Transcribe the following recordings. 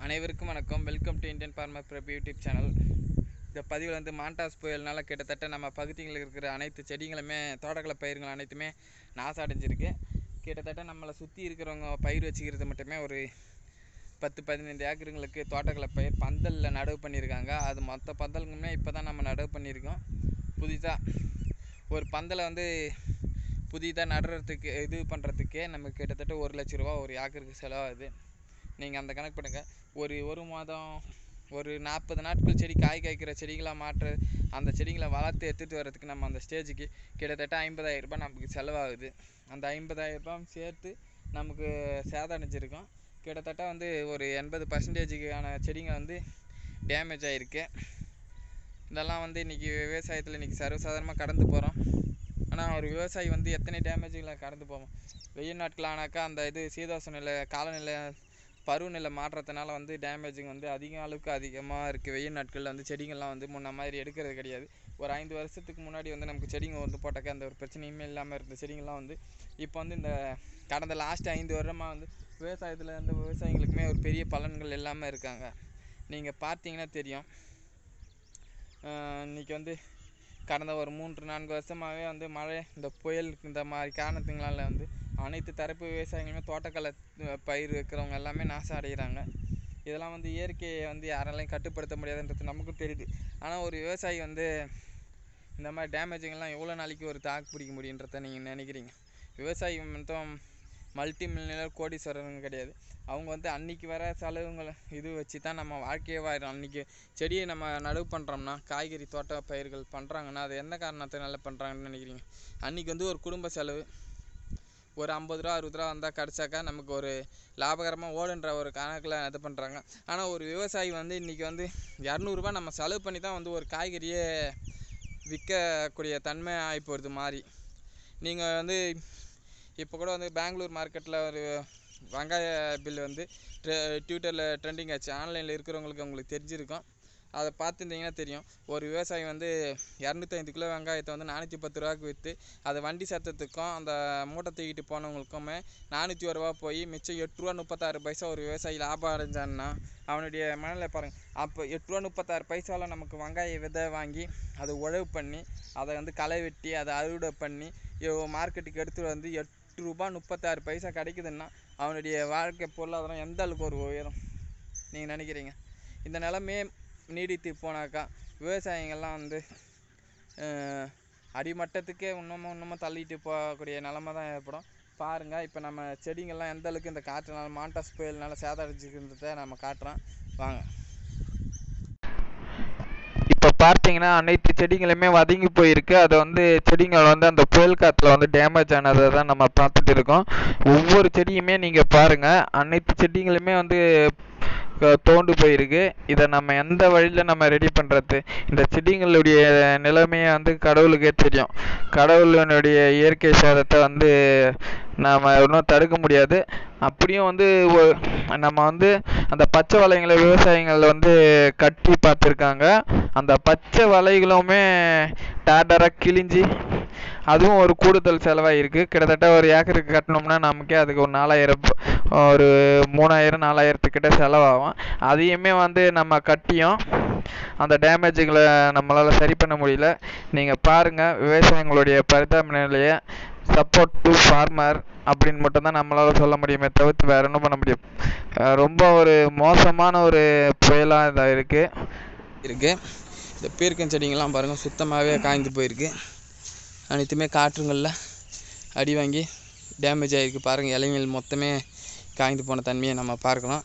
அனைவருக்கும் வணக்கம் welcome to Indian farmer பிரப் யூடியூப் சேனல் இந்த பதிவில் வந்து மாண்டாஸ் புயல்னால கிட்டத்தட்ட நம்ம பகுதிகளில் இருக்கிற அனைத்து செடிங்களுமே தோட்டக்கலை பயிர்கள் அனைத்துமே நாசம் அடைஞ்சிருக்கு கிட்டத்தட்ட நம்மளை சுற்றி இருக்கிறவங்க பயிர் வச்சுக்கிறது மட்டுமே ஒரு பத்து பதினைந்து ஏக்கருங்களுக்கு தோட்டக்கலை பயிர் பந்தலில் நடவு பண்ணியிருக்காங்க அது மொத்த பந்தலுக்குமே இப்போ தான் நம்ம நடவு பண்ணியிருக்கோம் புதிதாக ஒரு பந்தலை வந்து புதிதாக நடுறதுக்கு இது பண்ணுறதுக்கே நமக்கு கிட்டத்தட்ட ஒரு லட்ச ரூபா ஒரு ஏக்கருக்கு செலவாகுது நீங்கள் அந்த கணக்கு பண்ணுங்கள் ஒரு ஒரு மாதம் ஒரு நாற்பது நாட்கள் செடி காய் காய்க்கிற செடிகளாக மாற்ற அந்த செடிகளை வளர்த்து எடுத்துகிட்டு வர்றதுக்கு நம்ம அந்த ஸ்டேஜுக்கு கிட்டத்தட்ட ஐம்பதாயிரம் ரூபாய் நமக்கு செலவாகுது அந்த ஐம்பதாயிரம் ரூபாய் சேர்த்து நமக்கு சேதம் அடைஞ்சிருக்கோம் கிட்டத்தட்ட வந்து ஒரு எண்பது பர்சன்டேஜுக்கான செடிங்க வந்து டேமேஜ் ஆகிருக்கு இதெல்லாம் வந்து இன்றைக்கி விவசாயத்தில் இன்றைக்கி சர்வசாதாரணமாக கடந்து போகிறோம் ஆனால் ஒரு விவசாயி வந்து எத்தனை டேமேஜுகளை கடந்து போவோம் வெயில் நாட்கள் ஆனாக்கா அந்த இது சீதோஷ நிலை காலநிலை பருவநிலை மாற்றத்தினால வந்து டேமேஜிங் வந்து அதிக அளவுக்கு அதிகமாக இருக்குது வெயில் நாட்களில் வந்து செடிங்கள்லாம் வந்து முன்ன மாதிரி எடுக்கிறது கிடையாது ஒரு ஐந்து வருஷத்துக்கு முன்னாடி வந்து நமக்கு செடிங்க வந்து போட்டாக்க அந்த ஒரு பிரச்சனையுமே இல்லாமல் இருந்த செடிங்கள்லாம் வந்து இப்போ வந்து இந்த கடந்த லாஸ்ட் ஐந்து வருடமாக வந்து விவசாயத்தில் இருந்த விவசாயிகளுக்குமே ஒரு பெரிய பலன்கள் இல்லாமல் இருக்காங்க நீங்கள் பார்த்தீங்கன்னா தெரியும் இன்றைக்கி வந்து கடந்த ஒரு மூன்று நான்கு வருஷமாகவே வந்து மழை இந்த புயல் இந்த மாதிரி காரணத்துங்களால வந்து அனைத்து தரப்பு விவசாயிகளுமே தோட்டக்கலை பயிர் வைக்கிறவங்க எல்லாமே நாசம் அடைகிறாங்க இதெல்லாம் வந்து இயற்கையை வந்து யாராலையும் கட்டுப்படுத்த முடியாதுன்றது நமக்கும் தெரியுது ஆனால் ஒரு விவசாயி வந்து இந்த மாதிரி டேமேஜுங்கெல்லாம் எவ்வளோ நாளைக்கு ஒரு தாக்கு பிடிக்க முடியுன்றத நீங்கள் நினைக்கிறீங்க விவசாயி மட்டும் மல்டி மில்லியனர் கோடீஸ்வரருங்க கிடையாது அவங்க வந்து அன்னைக்கு வர செலவுங்களை இது வச்சு தான் நம்ம வாழ்க்கையே வாயிடும் அன்றைக்கி செடியை நம்ம நடவு பண்ணுறோம்னா காய்கறி தோட்ட பயிர்கள் பண்ணுறாங்கன்னா அது என்ன காரணத்தினால பண்ணுறாங்கன்னு நினைக்கிறீங்க அன்றைக்கி வந்து ஒரு குடும்ப செலவு ஒரு ஐம்பது ரூபா அறுபது ரூபா வந்தால் கிடச்சாக்கா நமக்கு ஒரு லாபகரமாக ஓடுன்ற ஒரு கணக்கில் இது பண்ணுறாங்க ஆனால் ஒரு விவசாயி வந்து இன்றைக்கி வந்து இரநூறுபா நம்ம செலவு பண்ணி தான் வந்து ஒரு காய்கறியே விற்கக்கூடிய தன்மை ஆகி போகிறது மாதிரி நீங்கள் வந்து இப்போ கூட வந்து பெங்களூர் மார்க்கெட்டில் ஒரு வெங்காய பில் வந்து ட்விட்டரில் ட்ரெண்டிங் ஆச்சு ஆன்லைனில் இருக்கிறவங்களுக்கு உங்களுக்கு தெரிஞ்சிருக்கும் அதை பார்த்துருந்தீங்கன்னா தெரியும் ஒரு விவசாயி வந்து இரநூத்தைந்து கிலோ வெங்காயத்தை வந்து நானூற்றி பத்து ரூபாய்க்கு விற்று அதை வண்டி சத்தத்துக்கும் அந்த மூட்டை தூக்கிட்டு போனவங்களுக்குமே நானூற்றி ஒரு ரூபா போய் மிச்சம் எட்டு ரூபா முப்பத்தாறு பைசா ஒரு விவசாயி லாபம் அடைஞ்சான்னா அவனுடைய மனநிலை பாருங்கள் அப்போ எட்டு ரூபா முப்பத்தாறு பைசாவில் நமக்கு வெங்காய விதை வாங்கி அதை உழவு பண்ணி அதை வந்து களை வெட்டி அதை அறுவடை பண்ணி மார்க்கெட்டுக்கு எடுத்துகிட்டு வந்து எட்டு ரூபா முப்பத்தாறு பைசா கிடைக்குதுன்னா அவனுடைய வாழ்க்கை பொருளாதாரம் எந்த அளவுக்கு ஒரு உயரம் நீங்கள் நினைக்கிறீங்க இந்த நிலமையே நீடித்து போனாக்கா விவசாயிங்கள்லாம் வந்து அடிமட்டத்துக்கே இன்னமும் இன்னமும் தள்ளிட்டு போகக்கூடிய நிலமை தான் ஏற்படும் பாருங்கள் இப்போ நம்ம செடிங்கள்லாம் எந்த அளவுக்கு இந்த காற்றுனால மாண்டாஸ் புயல்னால சேதம் அடைஞ்சிக்கிறத நம்ம காட்டுறோம் வாங்க இப்போ பார்த்தீங்கன்னா அனைத்து செடிங்களுமே வதங்கி போயிருக்கு அது வந்து செடிங்கள் வந்து அந்த புயல் காற்றுல வந்து டேமேஜ் ஆனதை தான் நம்ம பார்த்துட்டு இருக்கோம் ஒவ்வொரு செடியுமே நீங்கள் பாருங்கள் அனைத்து செடிங்களுமே வந்து தோண்டு போயிருக்கு இதை நம்ம எந்த வழியில் நம்ம ரெடி பண்ணுறது இந்த செடிங்களுடைய நிலைமையை வந்து கடவுளுக்கே தெரியும் கடவுளினுடைய இயற்கை சேதத்தை வந்து நாம் இன்னும் தடுக்க முடியாது அப்படியும் வந்து நம்ம வந்து அந்த பச்சை வலைங்களை விவசாயிகள் வந்து கட்டி பார்த்துருக்காங்க அந்த பச்சை வலைகளுமே டேடராக கிழிஞ்சி அதுவும் ஒரு கூடுதல் செலவாகிருக்கு கிட்டத்தட்ட ஒரு ஏக்கருக்கு கட்டினோம்னா நமக்கே அதுக்கு ஒரு நாலாயிரம் ஒரு மூணாயிரம் நாலாயிரத்துக்கிட்ட செலவாகும் அதையுமே வந்து நம்ம கட்டியும் அந்த டேமேஜுகளை நம்மளால் சரி பண்ண முடியல நீங்கள் பாருங்கள் விவசாயிகளுடைய பரிதாப நிலையை சப்போர்ட் டு ஃபார்மர் அப்படின்னு மட்டும்தான் நம்மளால் சொல்ல முடியுமே தவிர்த்து வேறு ஒன்றும் பண்ண முடியும் ரொம்ப ஒரு மோசமான ஒரு புயலாக இதாக இருக்குது இருக்குது இந்த பீர்க்கன் செடிங்கெல்லாம் பாருங்கள் சுத்தமாகவே காய்ந்து போயிருக்கு அனைத்துமே காற்றுங்களில் அடி வாங்கி டேமேஜ் ஆகிருக்கு பாருங்கள் இலைங்கள் மொத்தமே காய்ந்து போன தன்மையை நம்ம பார்க்கலாம்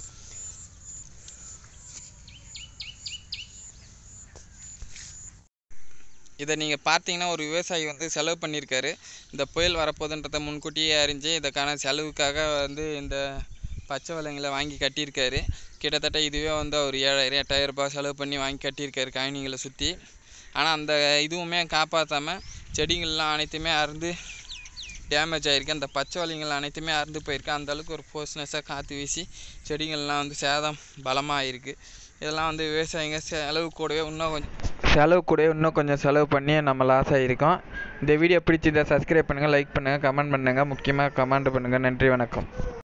இதை நீங்கள் பார்த்தீங்கன்னா ஒரு விவசாயி வந்து செலவு பண்ணியிருக்காரு இந்த புயல் வரப்போகுதுன்றத முன்கூட்டியே அறிஞ்சு இதுக்கான செலவுக்காக வந்து இந்த பச்சை வலைங்களை வாங்கி கட்டியிருக்காரு கிட்டத்தட்ட இதுவே வந்து ஒரு ஏழாயிரம் எட்டாயிரம் ரூபாய் செலவு பண்ணி வாங்கி கட்டியிருக்காரு காய்னிகளை சுற்றி ஆனால் அந்த இதுவுமே காப்பாற்றாமல் செடிங்கள்லாம் அனைத்துமே அறுந்து டேமேஜ் ஆகிருக்கு அந்த பச்சை வலைங்கள் அனைத்துமே அறுந்து போயிருக்கு அந்தளவுக்கு ஒரு ஃபோர்ஸ்னஸாக காற்று வீசி செடிங்கள்லாம் வந்து சேதம் பலமாக ஆகிருக்கு இதெல்லாம் வந்து விவசாயிங்க செலவு கூடவே இன்னும் கொஞ்சம் செலவு கூட இன்னும் கொஞ்சம் செலவு பண்ணி நம்ம லாஸ் ஆகிருக்கோம் இந்த வீடியோ பிடிச்சிருந்தா சப்ஸ்கிரைப் பண்ணுங்கள் லைக் பண்ணுங்கள் கமெண்ட் பண்ணுங்கள் முக்கியமாக கமெண்ட் பண்ணுங்கள் நன்றி வணக்கம்